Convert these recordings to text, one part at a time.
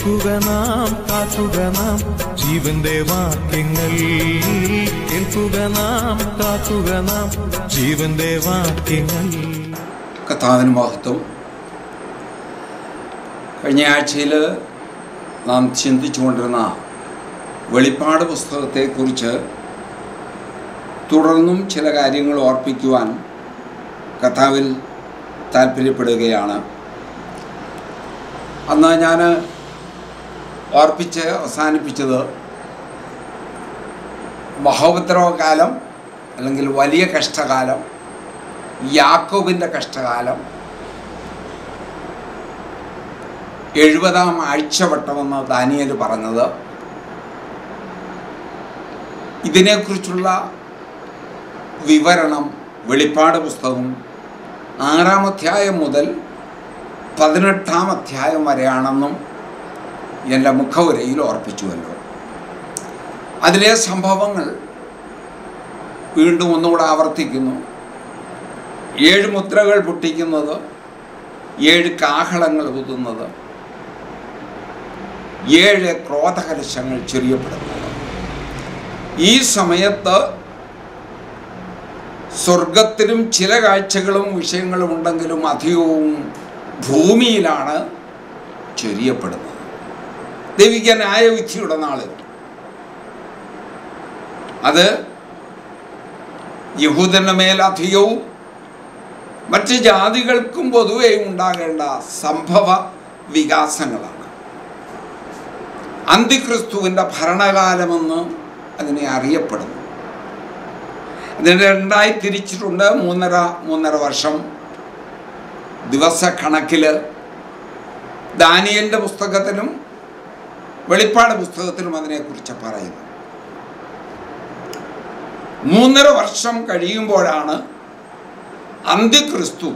കേൾക്കുക നാം കാക്കുക നാം ജീവന്റെ വാക്യങ്ങൾ കേൾക്കുക നാം കാക്കുക നാം ജീവന്റെ വാക്യങ്ങൾ കഥാവിന് മഹത്വം കഴിഞ്ഞ ആഴ്ചയിൽ നാം ചിന്തിച്ചുകൊണ്ടിരുന്ന വെളിപ്പാട് പുസ്തകത്തെക്കുറിച്ച് തുടർന്നും ചില കാര്യങ്ങൾ ഓർപ്പിക്കുവാൻ കഥാവിൽ താല്പര്യപ്പെടുകയാണ് അന്ന് ഞാൻ ഓർപ്പിച്ച് അവസാനിപ്പിച്ചത് മഹോപദ്രവകാലം അല്ലെങ്കിൽ വലിയ കഷ്ടകാലം യാക്കോബിൻ്റെ കഷ്ടകാലം എഴുപതാം ആഴ്ചവട്ടമെന്ന് ദാനിയൽ പറഞ്ഞത് ഇതിനെക്കുറിച്ചുള്ള വിവരണം വെളിപ്പാട് പുസ്തകം ആറാം അധ്യായം മുതൽ പതിനെട്ടാം അധ്യായം വരെയാണെന്നും എൻ്റെ മുഖവുരയിൽ ഓർപ്പിച്ചുവല്ലോ അതിലെ സംഭവങ്ങൾ വീണ്ടും ഒന്നുകൂടെ ആവർത്തിക്കുന്നു ഏഴ് മുദ്രകൾ പൊട്ടിക്കുന്നത് ഏഴ് കാഹളങ്ങൾ ഊതുന്നത് ഏഴ് ക്രോധകലശങ്ങൾ ചെറിയപ്പെടുന്നത് ഈ സമയത്ത് സ്വർഗത്തിലും ചില കാഴ്ചകളും വിഷയങ്ങളും ഉണ്ടെങ്കിലും അധികവും ഭൂമിയിലാണ് ചൊരിയപ്പെടുന്നത് ദൈവിക ന്യായവിധിയുടെ നാള് അത് യഹൂദന്റെ മേൽ അധികവും മറ്റ് ജാതികൾക്കും പൊതുവെ ഉണ്ടാകേണ്ട സംഭവ വികാസങ്ങളാണ് അന്തിക്രിസ്തുവിൻ്റെ ഭരണകാലമെന്ന് അതിനെ അറിയപ്പെടുന്നു അതിനെ രണ്ടായി തിരിച്ചിട്ടുണ്ട് മൂന്നര മൂന്നര വർഷം ദിവസക്കണക്കിൽ ദാനിയലിൻ്റെ പുസ്തകത്തിലും വെളിപ്പാട് പുസ്തകത്തിലും അതിനെക്കുറിച്ച് പറയുന്നു മൂന്നര വർഷം കഴിയുമ്പോഴാണ് അന്ത്യക്രിസ്തു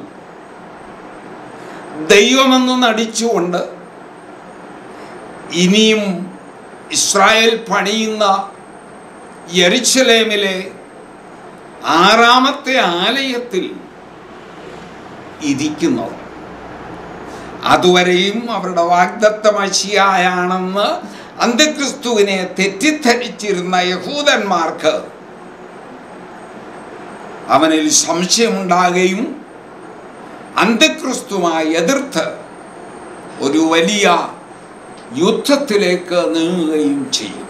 ദൈവമെന്ന് നടിച്ചുകൊണ്ട് ഇനിയും ഇസ്രായേൽ പണിയുന്ന യെരുശലേമിലെ ആറാമത്തെ ആലയത്തിൽ ഇരിക്കുന്നത് അതുവരെയും അവരുടെ വാഗ്ദത്ത മഷിയായാണെന്ന് അന്ത്യക്രിസ്തുവിനെ തെറ്റിദ്ധരിച്ചിരുന്ന യഹൂദന്മാർക്ക് അവനിൽ സംശയമുണ്ടാകുകയും അന്ത്യക്രിസ്തുമായി എതിർത്ത് ഒരു വലിയ യുദ്ധത്തിലേക്ക് നീങ്ങുകയും ചെയ്യും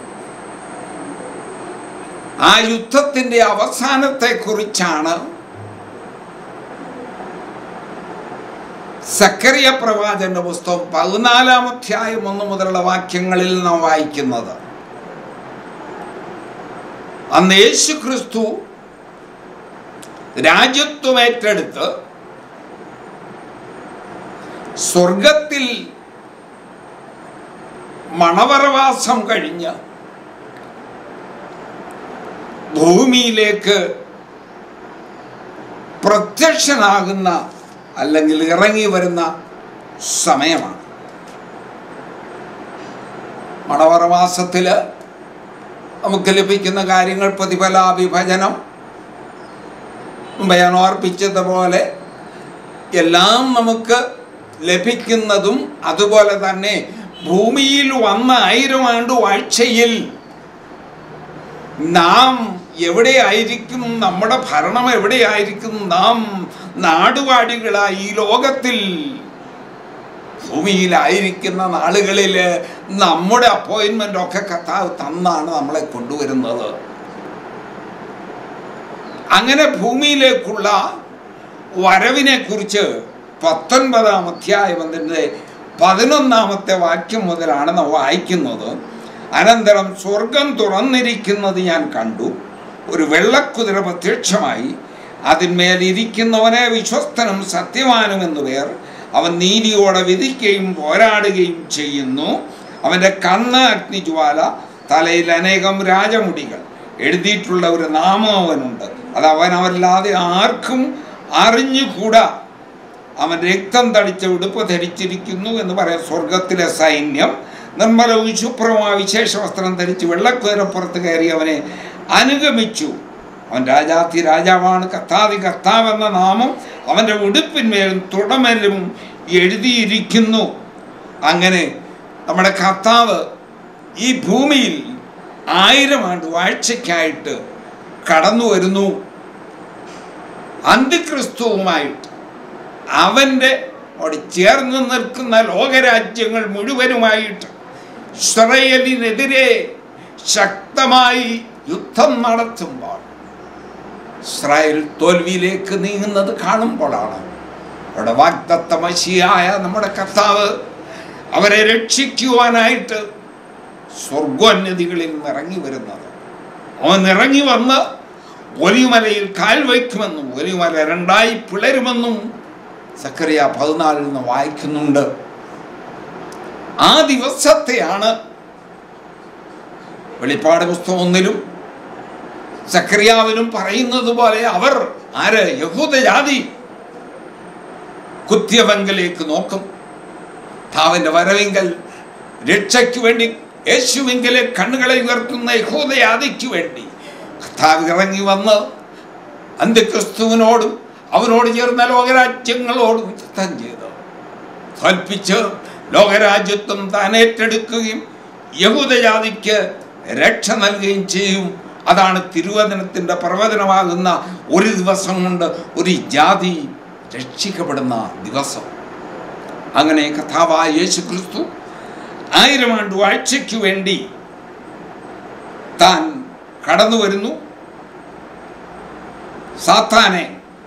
ആ യുദ്ധത്തിൻ്റെ അവസാനത്തെക്കുറിച്ചാണ് സക്കറിയ പ്രവാചന്റെ പുസ്തകം പതിനാലാം അധ്യായം ഒന്ന് മുതലുള്ള വാക്യങ്ങളിൽ നാം വായിക്കുന്നത് അന്ന് യേശു ക്രിസ്തു രാജ്യത്വം ഏറ്റെടുത്ത് സ്വർഗത്തിൽ മണവറവാസം കഴിഞ്ഞ് ഭൂമിയിലേക്ക് പ്രത്യക്ഷനാകുന്ന അല്ലെങ്കിൽ ഇറങ്ങി വരുന്ന സമയമാണ് മണവറവാസത്തിൽ നമുക്ക് ലഭിക്കുന്ന കാര്യങ്ങൾ പ്രതിഫല വിഭജനം മുമ്പ് ഞാൻ ഓർപ്പിച്ചതുപോലെ എല്ലാം നമുക്ക് ലഭിക്കുന്നതും അതുപോലെ തന്നെ ഭൂമിയിൽ വന്ന ആയിരം ആണ്ട് വാഴ്ചയിൽ നാം എവിടെയായിരിക്കും നമ്മുടെ ഭരണം എവിടെയായിരിക്കും നാം നാടുവാടികളായി ഈ ലോകത്തിൽ ഭൂമിയിലായിരിക്കുന്ന നാളുകളിൽ നമ്മുടെ അപ്പോയിൻമെൻ്റ് ഒക്കെ കർത്താവ് തന്നാണ് നമ്മളെ കൊണ്ടുവരുന്നത് അങ്ങനെ ഭൂമിയിലേക്കുള്ള വരവിനെ കുറിച്ച് പത്തൊൻപതാം അധ്യായം അതിൻ്റെ പതിനൊന്നാമത്തെ വാക്യം മുതലാണ് നാം വായിക്കുന്നത് അനന്തരം സ്വർഗം തുറന്നിരിക്കുന്നത് ഞാൻ കണ്ടു ഒരു വെള്ളക്കുതിര പ്രത്യക്ഷമായി അതിന്മേൽ ഇരിക്കുന്നവനെ വിശ്വസ്തനും സത്യവാനും എന്നു പേർ അവൻ നീതിയോടെ വിധിക്കുകയും പോരാടുകയും ചെയ്യുന്നു അവൻ്റെ കണ്ണ് അഗ്നിജ്വാല തലയിൽ അനേകം രാജമുടികൾ എഴുതിയിട്ടുള്ള ഒരു നാമം അവനുണ്ട് അത് അവനവല്ലാതെ ആർക്കും അറിഞ്ഞുകൂടാ അവൻ രക്തം തടിച്ച ഉടുപ്പ് ധരിച്ചിരിക്കുന്നു എന്ന് പറയാം സ്വർഗത്തിലെ സൈന്യം നിർമ്മലവും ശുഭ്രമായ വിശേഷ വസ്ത്രം ധരിച്ച് വെള്ളക്കുതിരപ്പുറത്ത് കയറി അവനെ അനുഗമിച്ചു അവൻ രാജാതി രാജാവാണ് കർത്താതി കർത്താവ് എന്ന നാമം അവൻ്റെ ഉടുപ്പിന്മേലും തുടമേലും എഴുതിയിരിക്കുന്നു അങ്ങനെ നമ്മുടെ കർത്താവ് ഈ ഭൂമിയിൽ ആയിരം ആണ്ട് വാഴ്ചയ്ക്കായിട്ട് കടന്നു വരുന്നു അന്തിക്രിസ്തുവുമായിട്ട് അവൻ്റെ അവിടെ ചേർന്ന് നിൽക്കുന്ന ലോകരാജ്യങ്ങൾ മുഴുവനുമായിട്ട് ഇസ്രയേലിനെതിരെ ശക്തമായി യുദ്ധം നടത്തുമ്പോൾ ഇസ്രായേൽ തോൽവിയിലേക്ക് നീങ്ങുന്നത് കാണുമ്പോഴാണ് അവിടെ വാഗ്ദത്ത മഷിയായ നമ്മുടെ കർത്താവ് അവരെ രക്ഷിക്കുവാനായിട്ട് സ്വർഗോന്നതികളിൽ നിന്ന് ഇറങ്ങി വരുന്നത് അവൻ ഇറങ്ങി വന്ന് ഒലിമലയിൽ കാൽ വയ്ക്കുമെന്നും ഒലിമല രണ്ടായി പിളരുമെന്നും സക്കറിയ പതിനാലിൽ നിന്ന് വായിക്കുന്നുണ്ട് ആ ദിവസത്തെയാണ് വെളിപ്പാട് പുസ്തകം ഒന്നിലും സക്രിയാവിലും പറയുന്നത് പോലെ അവർ ആര് യഹൂദജാതി കുത്തിയവങ്കലേക്ക് നോക്കും താവിൻ്റെ വരവെങ്കൽ രക്ഷയ്ക്ക് വേണ്ടി യേശുവെങ്കിലെ കണ്ണുകളെ ഉയർത്തുന്ന യഹൂദജാതിക്ക് വേണ്ടി കർത്താവ് ഇറങ്ങി വന്ന് അന്ത്യക്രിസ്തുവിനോടും അവനോട് ചേർന്ന ലോകരാജ്യങ്ങളോടും യുദ്ധം ചെയ്തു തോൽപ്പിച്ച് ലോകരാജ്യത്വം താൻ ഏറ്റെടുക്കുകയും യഹൂദജാതിക്ക് രക്ഷ നൽകുകയും ചെയ്യും അതാണ് തിരുവചനത്തിൻ്റെ പ്രവചനമാകുന്ന ഒരു ദിവസം കൊണ്ട് ഒരു ജാതി രക്ഷിക്കപ്പെടുന്ന ദിവസം അങ്ങനെ കഥാവായ യേശു ക്രിസ്തു ആയിരം ആണ്ട് വാഴ്ചയ്ക്ക് വേണ്ടി താൻ കടന്നു വരുന്നു സാത്താനെ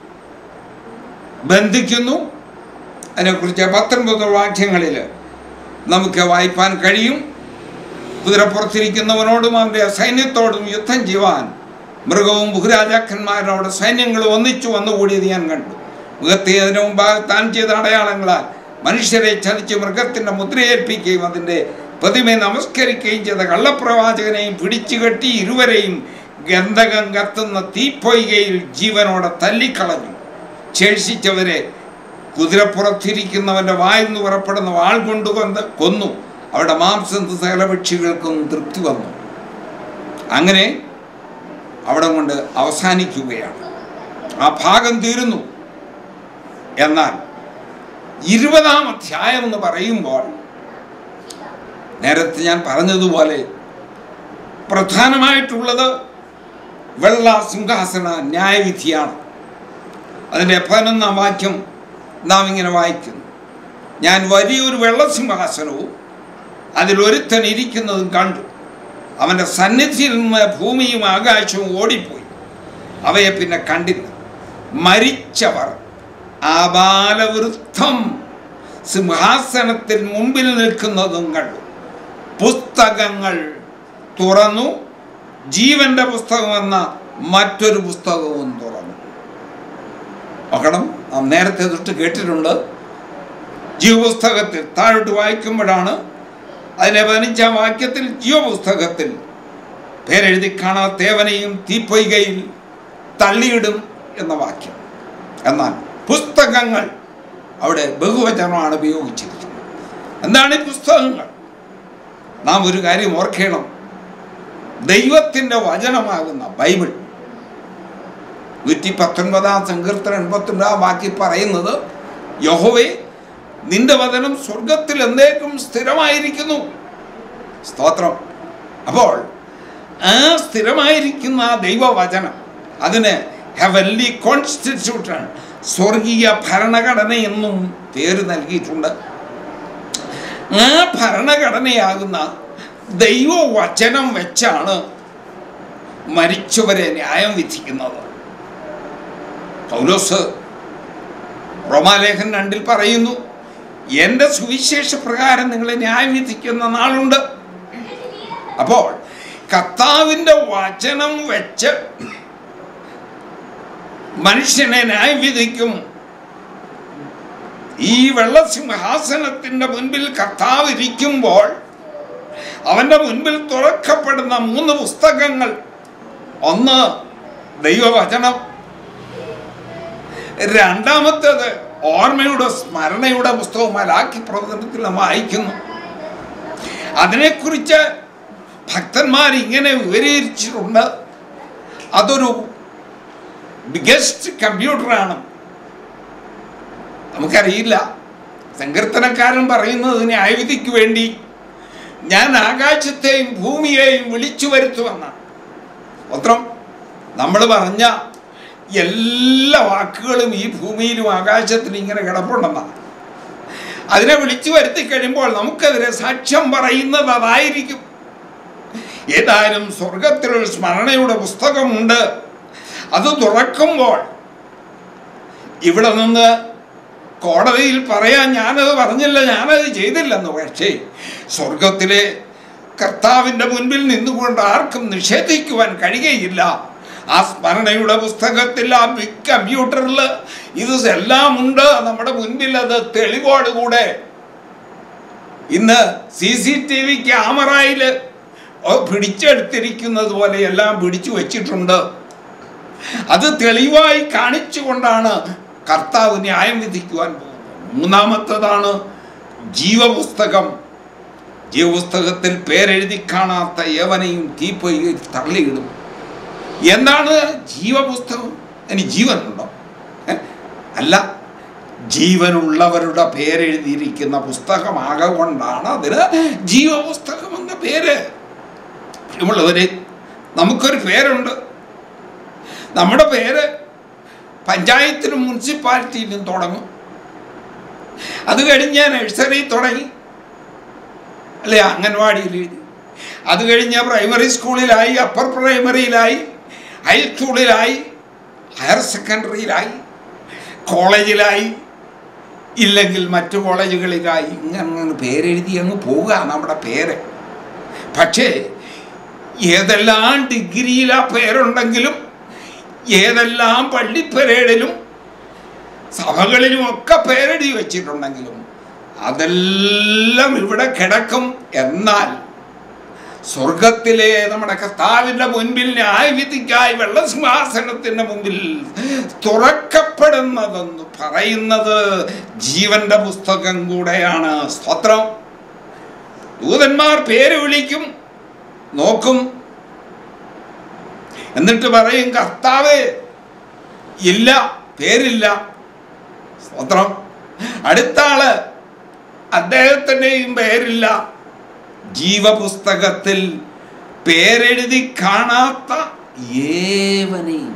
ബന്ധിക്കുന്നു അതിനെക്കുറിച്ച് പത്തൊൻപത് വാക്യങ്ങളിൽ നമുക്ക് വായിപ്പാൻ കഴിയും കുതിരപ്പുറത്തിരിക്കുന്നവനോടും അവൻ്റെ സൈന്യത്തോടും യുദ്ധം ചെയ്യുവാൻ മൃഗവും ബഹുരാജാക്കന്മാരോട് സൈന്യങ്ങൾ ഒന്നിച്ചു വന്നുകൂടിയത് ഞാൻ കണ്ടു മൃഗത്തെ അതിനു മുമ്പാകെ താൻ ചെയ്ത അടയാളങ്ങളാൽ മനുഷ്യരെ ചതിച്ച് മൃഗത്തിൻ്റെ മുദ്രയേൽപ്പിക്കുകയും അതിൻ്റെ പ്രതിമയെ നമസ്കരിക്കുകയും ചെയ്ത കള്ളപ്രവാചകനെയും പിടിച്ചു കെട്ടി ഇരുവരെയും ഗന്ധകം കത്തുന്ന തീപ്പൊയ്കയിൽ ജീവനോടെ തല്ലിക്കളഞ്ഞു ശേഷിച്ചവരെ കുതിരപ്പുറത്തിരിക്കുന്നവൻ്റെ വായിൽ നിന്ന് പുറപ്പെടുന്ന വാൾ കൊണ്ട് കൊന്ന് കൊന്നു അവിടെ മാംസം സകലപക്ഷികൾക്കും തൃപ്തി വന്നു അങ്ങനെ അവിടെ കൊണ്ട് അവസാനിക്കുകയാണ് ആ ഭാഗം തീരുന്നു എന്നാൽ ഇരുപതാം അധ്യായം എന്ന് പറയുമ്പോൾ നേരത്തെ ഞാൻ പറഞ്ഞതുപോലെ പ്രധാനമായിട്ടുള്ളത് വെള്ള സിംഹാസന ന്യായവിധിയാണ് അതിൻ്റെ പതിനൊന്നാം വാക്യം നാം ഇങ്ങനെ വായിക്കുന്നു ഞാൻ വലിയൊരു വെള്ളസിംഹാസനവും അതിലൊരുത്തൻ ഇരിക്കുന്നതും കണ്ടു അവൻ്റെ സന്നിധിയിൽ നിന്ന് ഭൂമിയും ആകാശവും ഓടിപ്പോയി അവയെ പിന്നെ കണ്ടില്ല മരിച്ചവർ ആബാലവൃദ്ധം സിംഹാസനത്തിൽ മുമ്പിൽ നിൽക്കുന്നതും കണ്ടു പുസ്തകങ്ങൾ തുറന്നു ജീവന്റെ പുസ്തകം എന്ന മറ്റൊരു പുസ്തകവും തുറന്നു നോക്കണം നാം നേരത്തെ തൊട്ട് കേട്ടിട്ടുണ്ട് ജീവപുസ്തകത്തിൽ താഴോട്ട് വായിക്കുമ്പോഴാണ് അതിലെ പതിനഞ്ചാം വാക്യത്തിൽ ജീവപുസ്തകത്തിൽ പേരെഴുതി കാണാത്തേവനെയും തീപ്പൊയ്കയിൽ തള്ളിയിടും എന്ന വാക്യം എന്നാൽ പുസ്തകങ്ങൾ അവിടെ ബഹുവചനമാണ് ഉപയോഗിച്ചിരിക്കുന്നത് എന്താണ് ഈ പുസ്തകങ്ങൾ നാം ഒരു കാര്യം ഓർക്കണം ദൈവത്തിൻ്റെ വചനമാകുന്ന ബൈബിൾ നൂറ്റി പത്തൊൻപതാം സങ്കീർത്തനം എൺപത്തൊൻപതാം വാക്കി പറയുന്നത് യഹോവേ നിന്റെ വചനം സ്വർഗത്തിൽ എന്നേക്കും സ്ഥിരമായിരിക്കുന്നു സ്തോത്രം അപ്പോൾ ആ സ്ഥിരമായിരിക്കുന്ന ആ ദൈവവചനം അതിന് ഹെവൻലി കോൺസ്റ്റിറ്റ്യൂഷൻ സ്വർഗീയ ഭരണഘടന എന്നും പേര് നൽകിയിട്ടുണ്ട് ആ ഭരണഘടനയാകുന്ന ദൈവവചനം വെച്ചാണ് മരിച്ചവരെ ന്യായം വിധിക്കുന്നത് പൗലോസ് റോമാലേഖൻ രണ്ടിൽ പറയുന്നു എൻ്റെ സുവിശേഷ പ്രകാരം നിങ്ങളെ ന്യായം വിധിക്കുന്ന നാളുണ്ട് അപ്പോൾ കർത്താവിൻ്റെ വചനം വെച്ച് മനുഷ്യനെ ന്യായം വിധിക്കും ഈ വെള്ളസിംഹാസനത്തിൻ്റെ മുൻപിൽ കർത്താവ് ഇരിക്കുമ്പോൾ അവൻ്റെ മുൻപിൽ തുറക്കപ്പെടുന്ന മൂന്ന് പുസ്തകങ്ങൾ ഒന്ന് ദൈവവചനം രണ്ടാമത്തേത് ഓർമ്മയുടെ സ്മരണയുടെ പുസ്തകം മലാക്കി പ്രവചനത്തിൽ നാം വായിക്കുന്നു അതിനെക്കുറിച്ച് ഭക്തന്മാർ ഇങ്ങനെ വിവരിച്ചിട്ടുണ്ട് അതൊരു ബിഗസ്റ്റ് കമ്പ്യൂട്ടറാണ് നമുക്കറിയില്ല സങ്കീർത്തനക്കാരൻ പറയുന്നത് ന്യായവിധിക്ക് വേണ്ടി ഞാൻ ആകാശത്തെയും ഭൂമിയെയും വിളിച്ചു വരുത്തുമെന്നാണ് പത്രം നമ്മൾ പറഞ്ഞ എല്ലാ വാക്കുകളും ഈ ഭൂമിയിലും ആകാശത്തിലും ഇങ്ങനെ കിടപ്പുണ്ടെന്നാണ് അതിനെ വിളിച്ചു വരുത്തി കഴിയുമ്പോൾ നമുക്കെതിരെ സാക്ഷ്യം പറയുന്നത് അതായിരിക്കും ഏതായാലും സ്വർഗത്തിലൊരു സ്മരണയുടെ പുസ്തകമുണ്ട് അത് തുറക്കുമ്പോൾ ഇവിടെ നിന്ന് കോടതിയിൽ പറയാൻ ഞാനത് പറഞ്ഞില്ല ഞാനത് ചെയ്തില്ലെന്ന് പക്ഷേ സ്വർഗത്തിലെ കർത്താവിൻ്റെ മുൻപിൽ നിന്നുകൊണ്ട് ആർക്കും നിഷേധിക്കുവാൻ കഴിയുകയില്ല ആ സ്മരണയുടെ പുസ്തകത്തിൽ ആ ബിഗ് കമ്പ്യൂട്ടറിൽ ഇത് എല്ലാം ഉണ്ട് നമ്മുടെ മുൻപിൽ അത് തെളിവോടുകൂടെ ഇന്ന് സി സി ടി വി ക്യാമറയിൽ പിടിച്ചെടുത്തിരിക്കുന്നത് പോലെ എല്ലാം പിടിച്ചു വച്ചിട്ടുണ്ട് അത് തെളിവായി കാണിച്ചുകൊണ്ടാണ് കർത്താവ് ന്യായം വിധിക്കുവാൻ പോകുന്നത് മൂന്നാമത്തതാണ് ജീവപുസ്തകം ജീവപുസ്തകത്തിൽ പേരെഴുതി കാണാത്ത ഏവനെയും തീപ്പൊയ്യിൽ തള്ളിയിടും എന്താണ് ജീവപുസ്തകം ഇനി ജീവനുണ്ടോ ഏ? അല്ല ജീവനുള്ളവരുടെ പേരെഴുതിയിരിക്കുന്ന പുസ്തകമാകൊണ്ടാണ് അതിന് ജീവപുസ്തകം എന്ന പേര് പ്രിയമുള്ളവരെ നമുക്കൊരു പേരുണ്ട് നമ്മുടെ പേര് പഞ്ചായത്തിലും മുനിസിപ്പാലിറ്റിയിലും തുടങ്ങും അത് കഴിഞ്ഞ് നഴ്സറി തുടങ്ങി അല്ലെ അംഗൻവാടിയിൽ എഴുതി അത് കഴിഞ്ഞ് പ്രൈമറി സ്കൂളിലായി അപ്പർ പ്രൈമറിയിലായി ഹൈസ്കൂളിലായി ഹയർ സെക്കൻഡറിയിലായി കോളേജിലായി ഇല്ലെങ്കിൽ മറ്റു കോളേജുകളിലായി ഇങ്ങനെ പേരെഴുതി അങ്ങ് പോവുക നമ്മുടെ പേര് പക്ഷേ ഏതെല്ലാം ഡിഗ്രിയിൽ ആ പേരുണ്ടെങ്കിലും ഏതെല്ലാം പള്ളിപ്പരേഡിലും സഭകളിലും ഒക്കെ പേരെഴുതി വെച്ചിട്ടുണ്ടെങ്കിലും അതെല്ലാം ഇവിടെ കിടക്കും എന്നാൽ സ്വർഗത്തിലെ നമ്മുടെ കർത്താവിൻ്റെ മുൻപിൽ ന്യായവിധിക്കായി വെള്ളസിംഹാസനത്തിൻ്റെ മുമ്പിൽ തുറക്കപ്പെടുന്നതെന്ന് പറയുന്നത് ജീവന്റെ പുസ്തകം കൂടെയാണ് സ്തോത്രം ദൂതന്മാർ പേര് വിളിക്കും നോക്കും എന്നിട്ട് പറയും കർത്താവ് ഇല്ല പേരില്ല സ്തോത്രം അടുത്ത ആള് അദ്ദേഹത്തിൻ്റെയും പേരില്ല ജീവപുസ്തകത്തിൽ പേരെഴുതി കാണാത്ത ഏവനെയും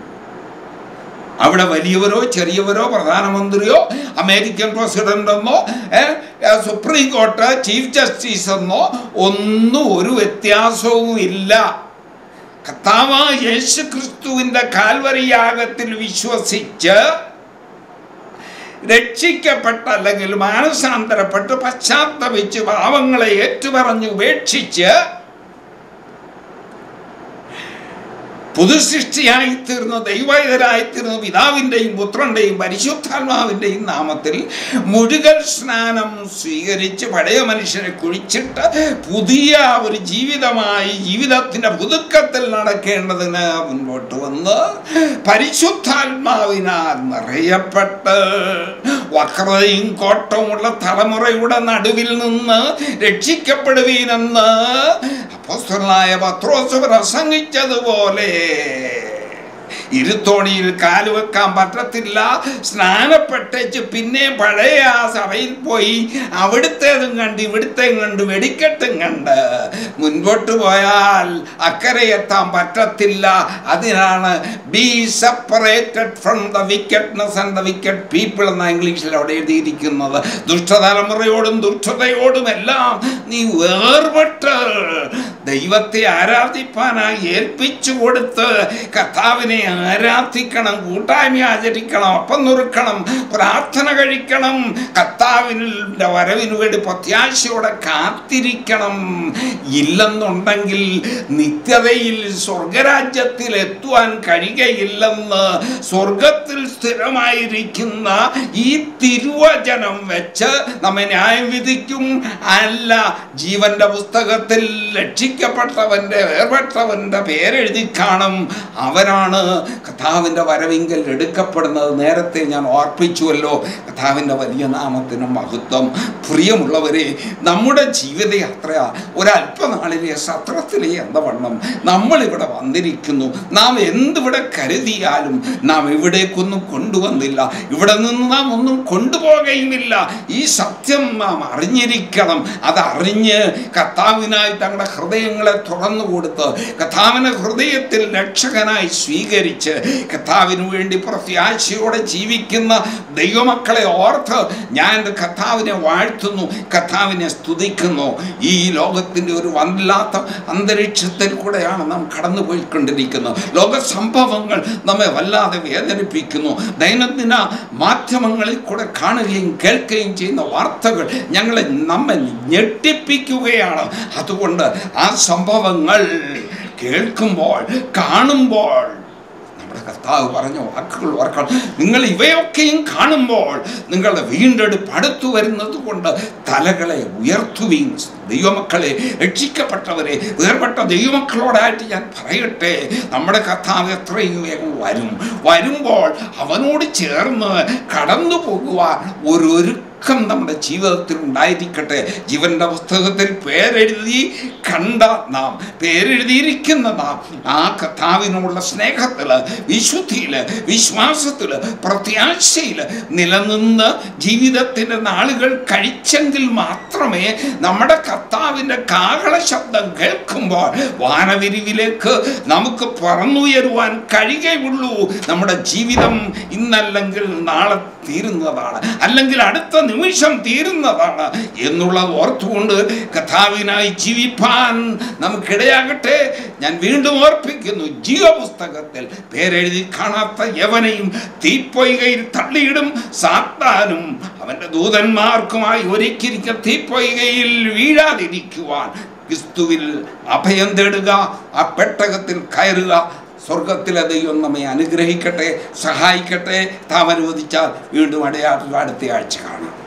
അവിടെ വലിയവരോ ചെറിയവരോ പ്രധാനമന്ത്രിയോ അമേരിക്കൻ പ്രസിഡന്റ് എന്നോ ഏ, ഏ, സുപ്രീം കോർട്ട് ചീഫ് ജസ്റ്റിസ് എന്നോ ഒന്നും ഒരു വ്യത്യാസവും ഇല്ല കർത്താവ് യേശു ക്രിസ്തുവിൻ്റെ കാൽവരി യാഗത്തിൽ വിശ്വസിച്ച് രക്ഷിക്കപ്പെട്ട അല്ലെങ്കിൽ മാനസാന്തരപ്പെട്ട് പശ്ചാത്തപിച്ച് പാവങ്ങളെ ഏറ്റുപറഞ്ഞ് ഉപേക്ഷിച്ച് പുതുസൃഷ്ടിയായി തീർന്ന ദൈവൈതരായി തീർന്ന പിതാവിൻ്റെയും പുത്രൻ്റെയും പരിശുദ്ധാത്മാവിൻ്റെയും നാമത്തിൽ മുഴുകൽ സ്നാനം സ്വീകരിച്ച് പഴയ മനുഷ്യനെ കുഴിച്ചിട്ട് പുതിയ ഒരു ജീവിതമായി ജീവിതത്തിൻ്റെ പുതുക്കത്തിൽ നടക്കേണ്ടതിന് മുൻപോട്ട് വന്ന് പരിശുദ്ധാത്മാവിനാൽ നിറയപ്പെട്ട് വക്രതയും കോട്ടവുമുള്ള തലമുറയുടെ നടുവിൽ നിന്ന് രക്ഷിക്കപ്പെടുവീനെന്ന് അപ്പോസ്തലനായ പത്രോസ് പ്രസംഗിച്ചതുപോലെ ഇരുത്തോണിയിൽ കാല് വെക്കാൻ പറ്റത്തില്ല സ്നാനപ്പെട്ടേച്ച് പിന്നെ പഴയ ആ സഭയിൽ പോയി അവിടുത്തേതും കണ്ട് ഇവിടുത്തേം കണ്ട് വെടിക്കെട്ടും കണ്ട് മുൻപോട്ട് പോയാൽ അക്കരെ എത്താൻ പറ്റത്തില്ല അതിനാണ് be separated from the wickedness and the wicked people എന്ന ഇംഗ്ലീഷിൽ അവിടെ എഴുതിയിരിക്കുന്നത് ദുഷ്ടതലമുറയോടും ദുഷ്ടതയോടും എല്ലാം നീ വേർപെട്ട് ദൈവത്തെ ആരാധിപ്പാനായി ഏൽപ്പിച്ചു കൊടുത്ത് കർത്താവിനെ ആരാധിക്കണം കൂട്ടായ്മ ആചരിക്കണം അപ്പം നുറുക്കണം പ്രാർത്ഥന കഴിക്കണം കർത്താവിൻ്റെ വരവിന് വേണ്ടി പ്രത്യാശയോടെ കാത്തിരിക്കണം ഇല്ലെന്നുണ്ടെങ്കിൽ നിത്യതയിൽ സ്വർഗരാജ്യത്തിൽ എത്തുവാൻ കഴിയുകയില്ലെന്ന് സ്വർഗത്തിൽ സ്ഥിരമായിരിക്കുന്ന ഈ തിരുവചനം വെച്ച് നമ്മെ ന്യായം വിധിക്കും അല്ല ജീവന്റെ പുസ്തകത്തിൽ രക്ഷിക്ക രക്ഷിക്കപ്പെട്ടവൻ്റെ വേർപെട്ടവൻ്റെ പേരെഴുതി കാണും അവരാണ് കഥാവിൻ്റെ വരവിങ്കൽ എടുക്കപ്പെടുന്നത് നേരത്തെ ഞാൻ ഓർപ്പിച്ചുവല്ലോ കഥാവിൻ്റെ വലിയ നാമത്തിന് മഹത്വം പ്രിയമുള്ളവരെ നമ്മുടെ ജീവിതയാത്ര ഒരല്പനാളിലെ സത്രത്തിലെ എന്ന വണ്ണം നമ്മളിവിടെ വന്നിരിക്കുന്നു നാം എന്തിവിടെ കരുതിയാലും നാം ഇവിടേക്കൊന്നും കൊണ്ടുവന്നില്ല ഇവിടെ നിന്ന് നാം ഒന്നും കൊണ്ടുപോകുകയുമില്ല ഈ സത്യം നാം അറിഞ്ഞിരിക്കണം അതറിഞ്ഞ് കർത്താവിനായി തങ്ങളുടെ ഹൃദയങ്ങളെ തുറന്നു കൊടുത്ത് കർത്താവിനെ ഹൃദയത്തിൽ രക്ഷകനായി സ്വീകരിച്ച് കർത്താവിന് വേണ്ടി പ്രത്യാശയോടെ ജീവിക്കുന്ന ദൈവമക്കളെ ഓർത്ത് ഞാൻ എൻ്റെ കർത്താവിനെ വാഴ്ത്തുന്നു കർത്താവിനെ സ്തുതിക്കുന്നു ഈ ലോകത്തിൻ്റെ ഒരു വല്ലാത്ത അന്തരീക്ഷത്തിൽ കൂടെയാണ് നാം കടന്നു പോയിക്കൊണ്ടിരിക്കുന്നത് ലോക സംഭവങ്ങൾ നമ്മെ വല്ലാതെ വേദനിപ്പിക്കുന്നു ദൈനംദിന മാധ്യമങ്ങളിൽ കൂടെ കാണുകയും കേൾക്കുകയും ചെയ്യുന്ന വാർത്തകൾ ഞങ്ങളെ നമ്മെ ഞെട്ടിപ്പിക്കുകയാണ് അതുകൊണ്ട് ആ സംഭവങ്ങൾ കേൾക്കുമ്പോൾ കാണുമ്പോൾ നമ്മുടെ കർത്താവ് പറഞ്ഞ വാക്കുകൾ ഓർക്കണം നിങ്ങൾ ഇവയൊക്കെയും കാണുമ്പോൾ നിങ്ങളുടെ വീണ്ടെടുപ്പ് അടുത്തു വരുന്നത് കൊണ്ട് തലകളെ ഉയർത്തുകയും ദൈവമക്കളെ രക്ഷിക്കപ്പെട്ടവരെ വേർപെട്ട ദൈവമക്കളോടായിട്ട് ഞാൻ പറയട്ടെ നമ്മുടെ കർത്താവ് എത്രയും വേഗം വരും വരുമ്പോൾ അവനോട് ചേർന്ന് കടന്നു പോകുവാൻ ഒരു ദുഃഖം നമ്മുടെ ജീവിതത്തിൽ ഉണ്ടായിരിക്കട്ടെ ജീവന്റെ പുസ്തകത്തിൽ പേരെഴുതി കണ്ട നാം പേരെഴുതിയിരിക്കുന്ന നാം ആ കഥാവിനോടുള്ള സ്നേഹത്തിൽ വിശുദ്ധിയിൽ വിശ്വാസത്തിൽ പ്രത്യാശയിൽ നിലനിന്ന് ജീവിതത്തിൻ്റെ നാളുകൾ കഴിച്ചെങ്കിൽ മാത്രമേ നമ്മുടെ കർത്താവിൻ്റെ കാഹള ശബ്ദം കേൾക്കുമ്പോൾ വാനവിരിവിലേക്ക് നമുക്ക് പറന്നുയരുവാൻ കഴിയുകയുള്ളൂ നമ്മുടെ ജീവിതം ഇന്നല്ലെങ്കിൽ നാളെ തീരുന്നതാണ് അല്ലെങ്കിൽ അടുത്ത നിമിഷം തീരുന്നതാണ് എന്നുള്ളത് ഓർത്തുകൊണ്ട് കഥാവിനായി ജീവിപ്പാൻ നമുക്കിടയാകട്ടെ ഞാൻ വീണ്ടും ഓർപ്പിക്കുന്നു ജീവപുസ്തകത്തിൽ പേരെഴുതി കാണാത്ത യവനെയും തീപ്പൊയ്കയിൽ തള്ളിയിടും സാത്താനും അവൻ്റെ ദൂതന്മാർക്കുമായി ഒരുക്കിയിരിക്കുന്ന തീപ്പൊയ്കയിൽ വീഴാതിരിക്കുവാൻ ക്രിസ്തുവിൽ അഭയം തേടുക ആ പെട്ടകത്തിൽ കയറുക സ്വർഗത്തിലെ ദൈവം നമ്മെ അനുഗ്രഹിക്കട്ടെ സഹായിക്കട്ടെ താം അനുവദിച്ചാൽ വീണ്ടും അടയാ അടുത്ത ആഴ്ച കാണാം